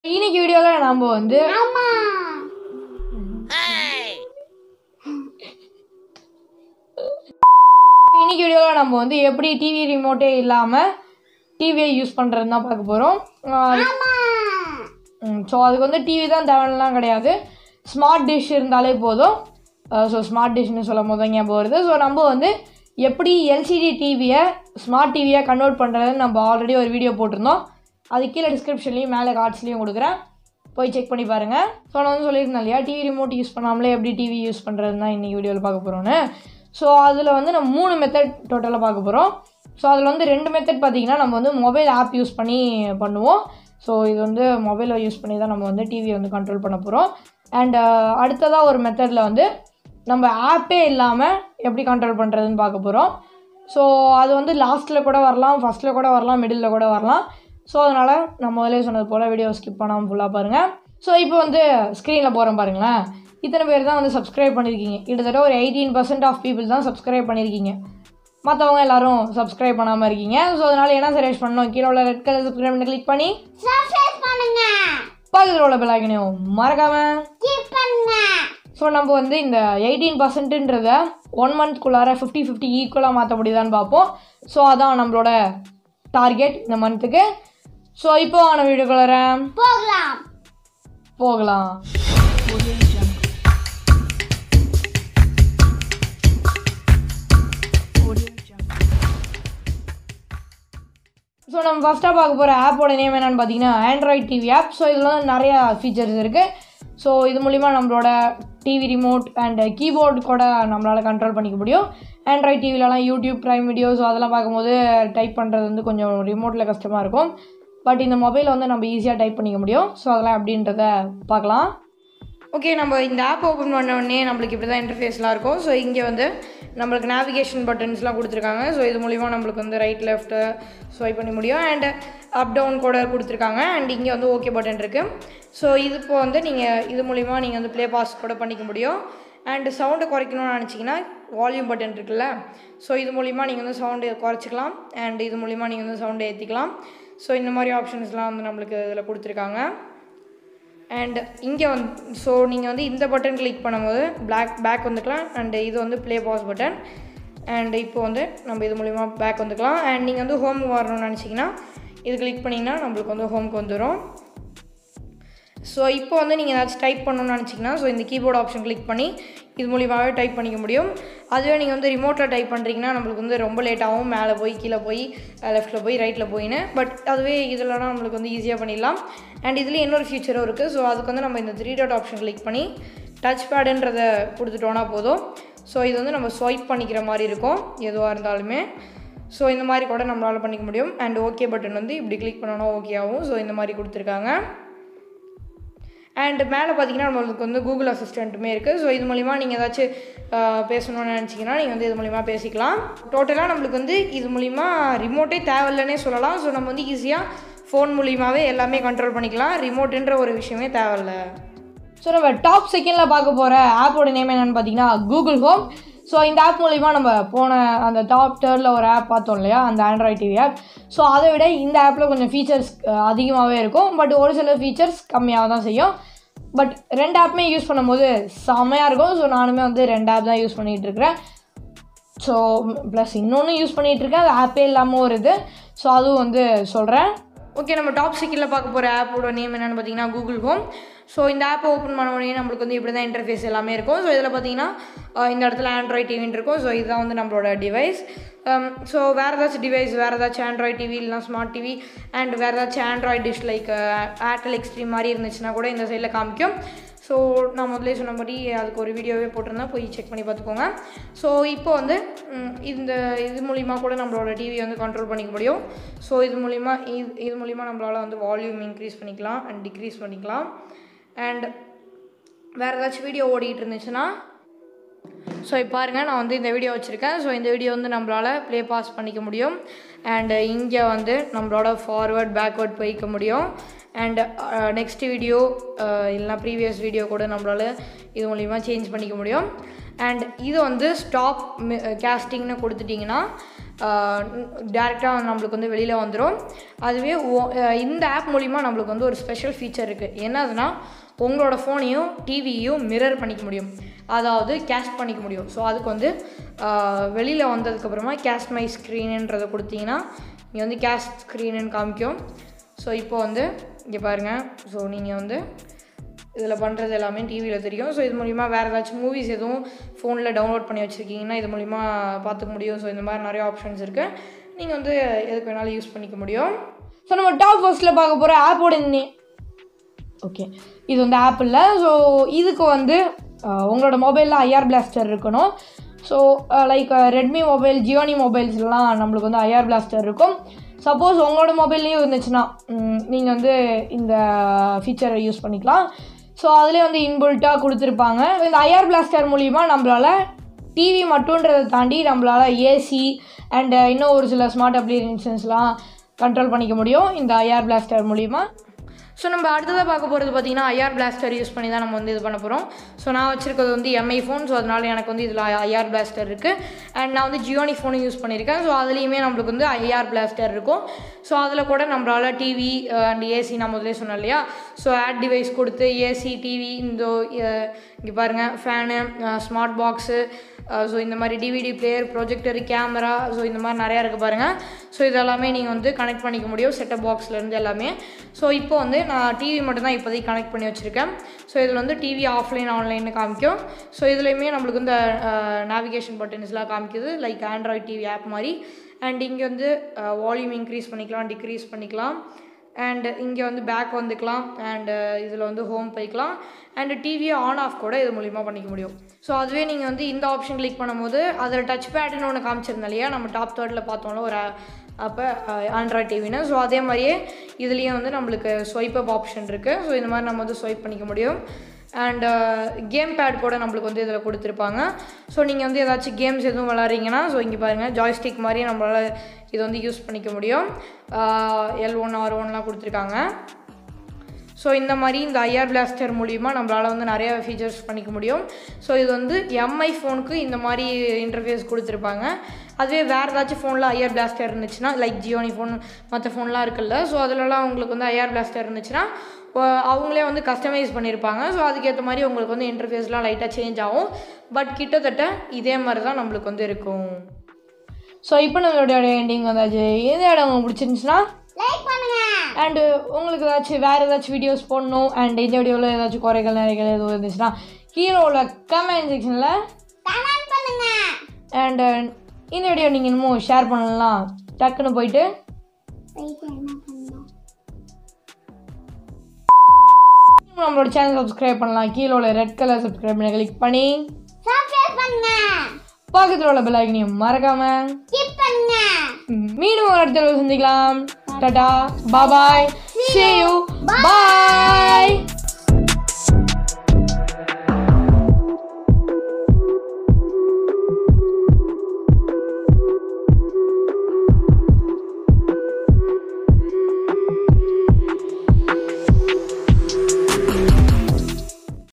இன்னைக்கு வீடியோவில் நம்ம வந்து ஆமா இன்னைக்கு வீடியோவில் நம்ம வந்து எப்படி டிவி ரிமோட்டே இல்லாமல் டிவியை யூஸ் பண்ணுறது தான் பார்க்க போகிறோம் ஆமா ஸோ அதுக்கு வந்து டிவி தான் தேவைலாம் கிடையாது ஸ்மார்ட் டிஷ் இருந்தாலே போதும் ஸோ ஸ்மார்ட் டிஷ்னு சொல்லும் போது தான் ஞாபகம் வருது ஸோ நம்ம வந்து எப்படி எல்சிடி டிவியை ஸ்மார்ட் டிவியை கன்வெர்ட் பண்ணுறதுன்னு நம்ம ஆல்ரெடி ஒரு வீடியோ போட்டிருந்தோம் அது கீழே டிஸ்கிரிப்ஷன்லேயும் மேலே கார்ட்ஸ்லேயும் கொடுக்குறேன் போய் செக் பண்ணி பாருங்கள் ஸோ நான் வந்து சொல்லியிருந்தேன் இல்லையா டிவி ரிமோட் யூஸ் பண்ணாமலே எப்படி டிவி யூஸ் பண்ணுறது தான் இன்றைக்கி வீடியோவில் பார்க்க போகிறோன்னு ஸோ அதில் வந்து நம்ம மூணு மெத்தட் டோட்டலாக பார்க்க போகிறோம் ஸோ அதில் வந்து ரெண்டு மெத்தட் பார்த்தீங்கன்னா நம்ம வந்து மொபைல் ஆப் யூஸ் பண்ணி பண்ணுவோம் ஸோ இது வந்து மொபைலை யூஸ் பண்ணி தான் நம்ம வந்து டிவியை வந்து கண்ட்ரோல் பண்ண போகிறோம் அண்ட் அடுத்ததாக ஒரு மெத்தடில் வந்து நம்ம ஆப்பே இல்லாமல் எப்படி கண்ட்ரோல் பண்ணுறதுன்னு பார்க்க போகிறோம் ஸோ அது வந்து லாஸ்ட்டில் கூட வரலாம் ஃபஸ்ட்டில் கூட வரலாம் மிடில் கூட வரலாம் ஸோ அதனால் நம்ம முதலே சொன்னது போல் வீடியோ ஸ்கிப் பண்ணாமல் ஃபுல்லாக பாருங்கள் ஸோ இப்போ வந்து ஸ்க்ரீனில் போகிறோம் பாருங்களேன் இத்தனை பேர் தான் வந்து சப்ஸ்கிரைப் பண்ணியிருக்கீங்க கிட்டத்தட்ட ஒரு எயிட்டீன் பர்சன்ட் ஆஃப் பீப்புள் தான் சப்ஸ்கிரைப் பண்ணியிருக்கீங்க மற்றவங்க எல்லாரும் சப்ஸ்கிரைப் பண்ணாமல் இருக்கீங்க ஸோ அதனால் என்ன சர்வேஷ் பண்ணணும் கீழே உள்ள ரெட் கலர் சப்ஸ்கிரைப் பண்ணி கிளிக் பண்ணி சப்ஸ்கிரைப் பண்ணுங்க பக்கத்தில் உள்ள பெல் ஐக்கனையும் மறக்காமல் கீப் பண்ணுங்க ஸோ நம்ம வந்து இந்த எயிட்டீன் பர்சன்ட்டுன்றத ஒன் மந்த்குள்ளார ஃபிஃப்டி ஃபிஃப்டி ஈக்குவலாக மாற்ற முடியுதான்னு பார்ப்போம் ஸோ அதான் நம்மளோட டார்கெட் இந்த மந்த்துக்கு ஸோ இப்போ ஆன வீடியோக்குள்ளார போகலாம் போகலாம் ஸோ நம்ம ஃபஸ்ட்டாக பார்க்க போகிற ஆப்போட நேம் என்னென்னு பார்த்தீங்கன்னா ஆண்ட்ராய்ட் டிவி ஆப் ஸோ இதில் வந்து நிறையா ஃபீச்சர்ஸ் இருக்குது ஸோ இது மூலிமா நம்மளோட டிவி ரிமோட் அண்ட் கீபோர்டு கூட நம்மளால் கண்ட்ரோல் பண்ணிக்க முடியும் ஆண்ட்ராய்ட் டிவிலலாம் யூடியூப் ப்ரைம் வீடியோஸ் அதெல்லாம் பார்க்கும்போது டைப் பண்ணுறது வந்து கொஞ்சம் ரிமோட்டில் கஷ்டமாக இருக்கும் பட் இந்த மொபைலில் வந்து நம்ம ஈஸியாக டைப் பண்ணிக்க முடியும் ஸோ அதெல்லாம் எப்படின்றத பார்க்கலாம் ஓகே நம்ம இந்த ஆப் ஓப்பன் பண்ண உடனே நம்மளுக்கு இப்படி தான் இன்டர்ஃபேஸ்லாம் இருக்கும் ஸோ இங்கே வந்து நம்மளுக்கு நேவிகேஷன் பட்டன்ஸ்லாம் கொடுத்துருக்காங்க ஸோ இது மூலிமா நம்மளுக்கு வந்து ரைட் லெஃப்ட்டு ஸ்வைப் பண்ண முடியும் அண்ட் அப் டவுன் கூட கொடுத்துருக்காங்க அண்ட் இங்கே வந்து ஓகே பட்டன் இருக்குது ஸோ இது இப்போ வந்து நீங்கள் இது மூலிமா நீங்கள் வந்து ப்ளே பாஸ் கூட பண்ணிக்க முடியும் அண்ட் சவுண்டை குறைக்கணும்னு நினச்சிங்கன்னா வால்யூம் பட்டன் இருக்குல்ல ஸோ இது மூலிமா நீங்கள் வந்து சவுண்டு குறைச்சிக்கலாம் அண்ட் இது மூலிமா நீங்கள் வந்து சவுண்டை ஏற்றிக்கலாம் ஸோ இந்த மாதிரி ஆப்ஷன்ஸ்லாம் வந்து நம்மளுக்கு இதில் கொடுத்துருக்காங்க அண்ட் இங்கே வந்து ஸோ நீங்கள் வந்து இந்த பட்டன் கிளிக் பண்ணும்போது பிளாக் பேக் வந்துக்கலாம் அண்ட் இது வந்து ப்ளே பாஸ் பட்டன் அண்ட் இப்போ வந்து நம்ம இது மூலிமா பேக் வந்துக்கலாம் அண்ட் நீங்கள் வந்து ஹோம் வரணும்னு நினச்சிங்கன்னா இது கிளிக் பண்ணிங்கன்னா நம்மளுக்கு வந்து ஹோம்க்கு வந்துடும் ஸோ இப்போ வந்து நீங்கள் ஏதாச்சும் டைப் பண்ணணும்னு நினச்சிங்கன்னா ஸோ இந்த கீபோர்டு ஆப்ஷன் கிளிக் பண்ணி இது மூலியமாகவே டைப் பண்ணிக்க முடியும் அதுவே நீங்கள் வந்து ரிமோட்டில் டைப் பண்ணுறீங்கன்னா நம்மளுக்கு வந்து ரொம்ப லேட் ஆகும் மேலே போய் கீழே போய் லெஃப்ட்டில் போய் ரைட்டில் போயின்னு பட் அதுவே இதில்னா நம்மளுக்கு வந்து ஈஸியாக பண்ணிடலாம் அண்ட் இதுலேயும் இன்னொரு ஃபியூச்சரும் இருக்குது ஸோ அதுக்கு வந்து நம்ம இந்த த்ரீ டாட் ஆப்ஷன் கிளிக் பண்ணி டச் பேடுன்றதை கொடுத்துட்டோன்னா போதும் ஸோ இது வந்து நம்ம ஸ்வைப் பண்ணிக்கிற மாதிரி இருக்கும் எதுவாக இருந்தாலுமே ஸோ இந்த மாதிரி கூட நம்மளால் பண்ணிக்க முடியும் அண்ட் ஓகே பட்டன் வந்து இப்படி கிளிக் பண்ணோன்னா ஓகே ஆகும் ஸோ இந்த மாதிரி கொடுத்துருக்காங்க அண்ட் மேலே பார்த்தீங்கன்னா நம்மளுக்கு வந்து கூகுள் அசிஸ்டண்ட்டுமே இருக்குது ஸோ இது மூலிமா நீங்கள் ஏதாச்சும் ஆஹ், பேசணும்னு நினச்சிங்கன்னா நீங்கள் வந்து இது மூலிமா பேசிக்கலாம் டோட்டலாக நம்மளுக்கு வந்து இது மூலிமா ரிமோட்டே தேவையில்லைன்னே சொல்லலாம் ஸோ நம்ம வந்து ஈஸியாக ஃபோன் மூலியமாகவே எல்லாமே கண்ட்ரோல் பண்ணிக்கலாம் ரிமோட்டுன்ற ஒரு விஷயமே தேவையில்ல ஸோ நம்ம டாப் செகண்டில் பார்க்க போகிற ஆப்போட நேம் என்னென்னு பார்த்தீங்கன்னா கூகுள் ஹோம் ஸோ இந்த ஆப் மூலிமா நம்ம போன அந்த டாப் தேர்டில் ஒரு ஆப் பார்த்தோம் இல்லையா அந்த ஆண்ட்ராய்ட் டிவி ஆப் ஸோ அதை விட இந்த ஆப்பில் கொஞ்சம் ஃபீச்சர்ஸ் அதிகமாகவே இருக்கும் பட் ஒரு சில ஃபீச்சர்ஸ் கம்மியாக தான் செய்யும் பட் ரெண்டு ஆப்புமே யூஸ் பண்ணும்போது செம்மையாக இருக்கும் ஸோ நானுமே வந்து ரெண்டு ஆப் தான் யூஸ் பண்ணிகிட்டு இருக்கிறேன் ஸோ ப்ளஸ் இன்னொன்று யூஸ் பண்ணிகிட்டு இருக்கேன் அது ஆப்பே இல்லாமல் ஒரு இது ஸோ அதுவும் வந்து சொல்கிறேன் ஓகே நம்ம டாப் செகண்டில் பார்க்க போகிற ஆப்போட நேம் என்னென்னு பார்த்தீங்கன்னா கூகுள் ஹோம் ஸோ இந்த ஆப்பை ஓப்பன் பண்ண உடனே நம்மளுக்கு வந்து இப்படி தான் இன்டர்ஃபேஸ் எல்லாமே இருக்கும் ஸோ இதில் பார்த்தீங்கன்னா அஹ், இந்த இடத்துல ஆண்ட்ராய்ட் டிவின்னு இருக்கும் ஸோ இதுதான் வந்து நம்மளோட டிவைஸ் ஸோ வேறு ஏதாச்சும் டிவைஸ் வேறு ஏதாச்சும் ஆண்ட்ராய்ட் டிவி இல்லைனா ஸ்மார்ட் டிவி அண்ட் வேறு ஏதாச்சும் android dish like Airtel Xstream மாதிரி இருந்துச்சுன்னா கூட இந்த சைடில் காமிக்கும் ஸோ நான் முதல்ல சொன்ன மாதிரி அதுக்கு ஒரு வீடியோவே போட்டிருந்தேன் போய் செக் பண்ணி பார்த்துக்கோங்க ஸோ இப்போ வந்து ம், இந்த இது மூலிமா கூட நம்மளோட டிவி வந்து கண்ட்ரோல் பண்ணிக்க முடியும் ஸோ இது மூலிமா இது இது மூலிமா நம்மளால் வந்து வால்யூம் இன்க்ரீஸ் பண்ணிக்கலாம் அண்ட் டிக்ரீஸ் பண்ணிக்கலாம் அண்ட் வேறு ஏதாச்சும் வீடியோ ஓடிட்டு இருந்துச்சுன்னா ஸோ இப்போ பாருங்கள் நான் வந்து இந்த வீடியோ வச்சுருக்கேன் ஸோ இந்த வீடியோ வந்து நம்மளால் ப்ளே பாஸ் பண்ணிக்க முடியும் அண்ட் இங்கே வந்து நம்மளோட ஃபார்வர்ட் பேக்வேர்ட் போய்க்க முடியும் அண்ட் நெக்ஸ்ட் வீடியோ இல்லைனா ப்ரீவியஸ் வீடியோ கூட நம்மளால் இது மூலிமா சேஞ்ச் பண்ணிக்க முடியும் அண்ட் இது வந்து ஸ்டாப் கேஸ்டிங்னு கொடுத்துட்டிங்கன்னா டேரெக்டாக நம்மளுக்கு வந்து வெளியில் வந்துடும் அதுவே ஓ- அஹ் இந்த ஆப் மூலிமா நம்மளுக்கு வந்து ஒரு ஸ்பெஷல் ஃபீச்சர் இருக்குது என்னதுன்னா உங்களோட ஃபோனையும் டிவியையும் மிரர் பண்ணிக்க முடியும் அதாவது கேஸ்ட் பண்ணிக்க முடியும் ஸோ அதுக்கு வந்து வெளியில் வந்ததுக்கப்புறமா கேஸ்ட் மை ஸ்க்ரீனுன்றதை கொடுத்தீங்கன்னா இங்கே வந்து கேஸ்ட் ஸ்க்ரீனுன்னு காமிக்கும் ஸோ இப்போ வந்து இங்கே பாருங்கள் ஸோ நீங்கள் வந்து இதில் பண்ணுறது எல்லாமே டிவியில் தெரியும் ஸோ இது மூலிமா வேறு ஏதாச்சும் மூவிஸ் எதுவும் ஃபோனில் டவுன்லோட் பண்ணி வச்சுருக்கீங்கன்னா இது மூலிமா பார்த்துக்க முடியும் ஸோ இந்த மாதிரி நிறைய ஆப்ஷன்ஸ் இருக்குது நீங்கள் வந்து எதுக்கு வேணாலும் யூஸ் பண்ணிக்க முடியும் ஸோ நம்ம டாப் ஃபர்ஸ்ட்டில் பார்க்க போகிற ஆப்போட நே ஓகே இது வந்து ஆப் இல்லை ஸோ இதுக்கு வந்து அஹ், உங்களோட மொபைலில் ஐஆர் பிளாஸ்டர் இருக்கணும் so like Redmi mobile Gionee மொபைல்ஸ்லாம் நம்மளுக்கு வந்து ஐஆர் பிளாஸ்டர் இருக்கும் சப்போஸ் உங்களோட மொபைல்லையும் இருந்துச்சுன்னா நீங்கள் வந்து இந்த ஃபீச்சரை யூஸ் பண்ணிக்கலாம் ஸோ அதுலேயே வந்து இன்பில்ட்டாக கொடுத்துருப்பாங்க இந்த ஐஆர் பிளாஸ்டர் மூலிமா நம்மளால் டிவி மட்டுன்றதை தாண்டி நம்மளால் ஏசி அண்ட் இன்னும் ஒரு சில ஸ்மார்ட் அப்ளிகேஷன்ஸ்லாம் கண்ட்ரோல் பண்ணிக்க முடியும் இந்த ஐஆர் பிளாஸ்டர் மூலிமா ஸோ நம்ம அடுத்ததாக பார்க்க போகிறது பார்த்தீங்கன்னா ஐஆர் பிளாஸ்டர் யூஸ் பண்ணி தான் நம்ம வந்து இது பண்ண போகிறோம் ஸோ நான் வச்சிருக்கிறது வந்து எம்ஐ ஃபோன் ஸோ அதனால எனக்கு வந்து இதில் ஐஆர் பிளாஸ்டர் இருக்குது அண்ட் நான் வந்து ஜியோனி ஃபோனும் யூஸ் பண்ணியிருக்கேன் ஸோ அதுலேயுமே நம்மளுக்கு வந்து ஐஆர் பிளாஸ்டர் இருக்கும் ஸோ அதில் கூட நம்மளால் டிவி அண்ட் ஏசி நான் முதலே சொன்னேன் இல்லையா ஸோ ஆட் டிவைஸ் கொடுத்து ஏசி டிவி இந்த இங்கே பாருங்கள் ஃபேனு ஸ்மார்ட் பாக்ஸு ஸோ இந்த மாதிரி DVD player projector camera so இந்த மாதிரி நிறையா இருக்குது பாருங்கள் ஸோ இதெல்லாமே நீங்கள் வந்து கனெக்ட் பண்ணிக்க முடியும் செட்டப் பாக்ஸ்லேருந்து எல்லாமே ஸோ இப்போ வந்து நான் டிவி மட்டும் தான் இப்போதைக்கு கனெக்ட் பண்ணி வச்சுருக்கேன் ஸோ இதில் வந்து டிவி ஆஃப்லைன் ஆன்லைன்னு காமிக்கும் ஸோ இதுலேயுமே நம்மளுக்கு இந்த நேவிகேஷன் பட்டன்ஸ்லாம் காமிக்குது லைக் ஆண்ட்ராய்ட் டிவி ஆப் மாதிரி அண்ட் இங்கே வந்து வால்யூம் இன்க்ரீஸ் பண்ணிக்கலாம் டிக்ரீஸ் பண்ணிக்கலாம் அண்ட் இங்கே வந்து பேக் வந்துக்கலாம் அண்டு இதில் வந்து ஹோம் போய்க்கலாம் அண்டு டிவியை ஆன் ஆஃப் கூட இது மூலிமா பண்ணிக்க முடியும் ஸோ அதுவே நீங்கள் வந்து இந்த ஆப்ஷன் கிளிக் பண்ணும்போது அதில் டச் பேடுன்னு ஒன்று காமிச்சிருந்தேன் இல்லையா நம்ம டாப் தேர்டில் பார்த்தோம்ல ஒரு அப்போ ஆண்ட்ராய்ட் டிவின்னு ஸோ அதே மாதிரியே இதுலேயும் வந்து நம்மளுக்கு ஸ்வைப் அப் ஆப்ஷன் இருக்குது ஸோ இந்த மாதிரி நம்ம வந்து ஸ்வைப் பண்ணிக்க முடியும் அண்ட் கேம் பேட் கூட நம்மளுக்கு வந்து இதில் கொடுத்துருப்பாங்க ஸோ நீங்கள் வந்து ஏதாச்சும் கேம்ஸ் எதுவும் விளாட்றீங்கன்னா ஸோ இங்கே பாருங்கள் ஜாய்ஸ்டிக் மாதிரியே நம்மளால் இது வந்து யூஸ் பண்ணிக்க முடியும் எல் ஒன் ஆர் ஒன்லாம் கொடுத்துருக்காங்க ஸோ இந்த மாதிரி இந்த ஐஆர் பிளாஸ்டர் மூலிமா நம்மளால் வந்து நிறைய ஃபீச்சர்ஸ் பண்ணிக்க முடியும் ஸோ இது வந்து எம்ஐ ஃபோனுக்கு இந்த மாதிரி இன்டர்ஃபேஸ் கொடுத்துருப்பாங்க அதுவே வேறு ஏதாச்சும் ஃபோனில் ஐஆர் பிளாஸ்டர் இருந்துச்சுன்னா லைக் ஜியோனி ஃபோன் மற்ற ஃபோன்லாம் இருக்குல்ல ஸோ அதிலலாம் உங்களுக்கு வந்து ஐஆர் பிளாஸ்டர் இருந்துச்சுன்னா அஹ் அவங்களே வந்து கஸ்டமைஸ் பண்ணியிருப்பாங்க ஸோ அதுக்கேற்ற மாதிரி உங்களுக்கு வந்து இன்டர்ஃபேஸ்லாம் லைட்டாக சேஞ்ச் ஆகும் பட் கிட்டத்தட்ட இதே மாதிரி தான் நம்மளுக்கு வந்து இருக்கும் ஸோ இப்போ நம்மளோட எண்டிங் வந்தாச்சு எந்த இடம் உங்களுக்கு பிடிச்சிருந்துச்சுன்னா லைக் பண்ணுங்க அண்டு உங்களுக்கு ஏதாச்சும் வேறு ஏதாச்சும் வீடியோஸ் போடணும் அண்ட் இந்த வீடியோவில் ஏதாச்சும் குறைகள் நிறைகள் எதுவும் இருந்துச்சுன்னா கீழே உள்ள கமெண்ட் செக்ஷனில் கமெண்ட் பண்ணுங்க அண்ட் இந்த வீடியோ நீங்கள் இன்னமும் ஷேர் பண்ணலாம் டக்குன்னு போயிட்டு போயிட்டு என்ன பண்ணணும் நம்மளோட சேனல் சப்ஸ்கிரைப் பண்ணலாம் கீழே உள்ள ரெட் கலர் சப்ஸ்கிரைப் பண்ணி கிளிக் பண்ணி சப்ஸ்கிரைப் பண்ணுங்க பக்கத்தில் உள்ள பெல் ஐக்கனையும் மறக்காமல் கிளிக் பண்ணுங்க மீண்டும் ஒரு இடத்துல சந்திக்கலாம் டாடா பாபாய் see you bye